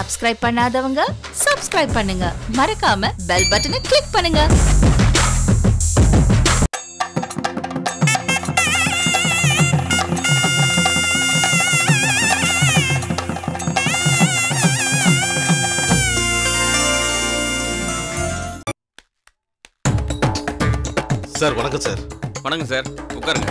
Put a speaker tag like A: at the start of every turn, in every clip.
A: Subscribe பண்ணாதவங்க subscribe பண்ணுங்க மறக்காம பெல் பட்டனை கிளிக் பண்ணுங்க
B: சார் வணக்கம் சார்
C: வணக்கம் சார் உட்காருங்க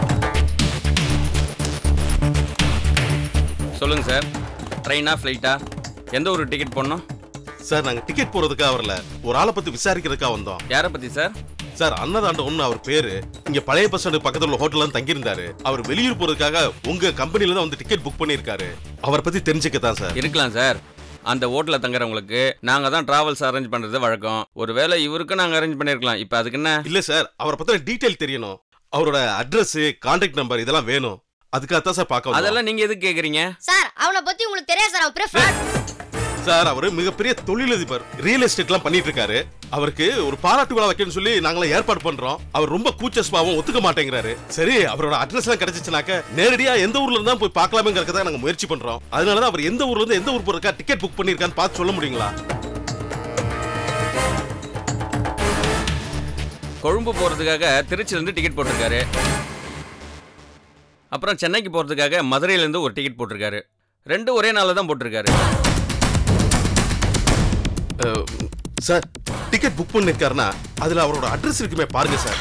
C: சொல்லுங்க சார் ட்ரெயினா ஃப்ளைட்டா எந்த ஒரு டிக்கெட் போடணும்
B: சார் நாங்க டிக்கெட் போறதுக்காக வரல ஒரு ஆளை பத்தி விசாரிக்கிறதுக்காக வந்தோம்
C: யாரை பற்றி சார்
B: சார் அன்னதாண்டவம்னு அவர் பேரு இங்க பழைய பஸ் ஸ்டாண்டு பக்கத்துல உள்ள ஹோட்டல்ல தான் தங்கியிருந்தாரு அவர் வெளியூர் போறதுக்காக உங்க கம்பெனில தான் வந்து டிக்கெட் புக் பண்ணியிருக்காரு அவரை பத்தி தெரிஞ்சுக்க தான் சார்
C: இருக்கலாம் சார் அந்த ஹோட்டலில் தங்குறவங்களுக்கு நாங்கள் தான் ட்ராவல்ஸ் அரேஞ்ச் பண்ணுறது வழக்கம் ஒருவேளை இவருக்கும் நாங்கள் அரேஞ்ச் பண்ணியிருக்கலாம் இப்போ அதுக்கு என்ன
B: இல்ல சார் அவரை பத்தின டீடைல் தெரியணும் அவரோட அட்ரஸ் கான்டாக்ட் நம்பர் இதெல்லாம் வேணும் அதுக்காக தான் சார் பார்க்க வந்தோம்.
C: அதெல்லாம் நீங்கள் எதுக்கு கேட்குறீங்க
D: சார் அவனை பத்தி உங்களுக்கு தெரியாது சார் அவன் பெரிய fraud.
B: சார் அவரு மிகப்பெரிய தொழிலதிபர் ரியல் எஸ்டேட்லாம் பண்ணிட்டு இருக்காரு அவருக்கு ஒரு பாராட்டு விழா வைக்கணும்னு சொல்லி நாங்களாம் ஏற்பாடு பண்றோம் அவர் ரொம்ப கூச்சஸ்பாவும் ஒத்துக்க மாட்டேங்கிறாரு சரி அவரோட அட்ரஸ் எல்லாம் கிடைச்சிச்சுனாக்க நேரடியா எந்த ஊர்ல இருந்தா போய் பார்க்கலாமேங்கிறத நாங்க முயற்சி பண்றோம் அதனாலதான் அவர் எந்த ஊர்ல இருந்து எந்த ஊர் போறதுக்கா டிக்கெட் புக் பண்ணிருக்கான்னு பார்த்து சொல்ல முடியுங்களா
C: கொழும்பு போகிறதுக்காக திருச்சியிலேருந்து டிக்கெட் போட்டிருக்காரு அப்புறம் சென்னைக்கு போகிறதுக்காக மதுரையிலேருந்து ஒரு டிக்கெட் போட்டிருக்காரு ரெண்டும் ஒரே நாளில் தான் போட்டிருக்காரு
B: அஹ், சார் டிக்கெட் புக் பண்ணிருக்காருன்னா அதுல அவரோட அட்ரஸ் இருக்குமே பாருங்க சார்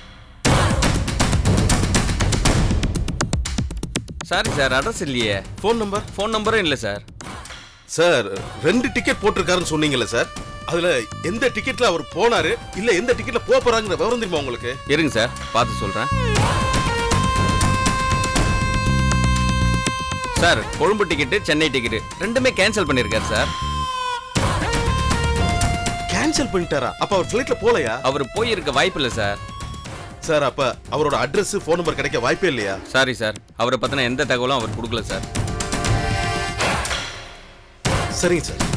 C: சாரி சார் அட்ரஸ் இல்லையே
B: ஃபோன் நம்பர்
C: ஃபோன் நம்பரும் இல்லை சார்
B: சார் ரெண்டு டிக்கெட் போட்டிருக்காருன்னு சொன்னீங்கல்ல சார் அதுல எந்த டிக்கெட்ல அவர் போனாரு இல்ல எந்த டிக்கெட்ல போக போறாங்கிற விவரம் தெரியுமா உங்களுக்கு
C: இருங்க சார் பார்த்து சொல்கிறேன் sir Colombo ticket Chennai ticket ரெண்டுமே கேன்சல் பண்ணியிருக்காரு சார்
B: கேன்சல் பண்ணிட்டாரா அப்ப அவர் ஃபிளைட்ல போலையா
C: அவர் போயிருக்க வாய்ப்பு இல்லை சார்
B: சார் அப்ப அவரோட அட்ரஸ் ஃபோன் நம்பர் கிடைக்க வாய்ப்பே இல்லையா
C: சாரி சார் அவரை பற்றின எந்த தகவலும் அவர் கொடுக்கல சார்
B: சரிங்க சார்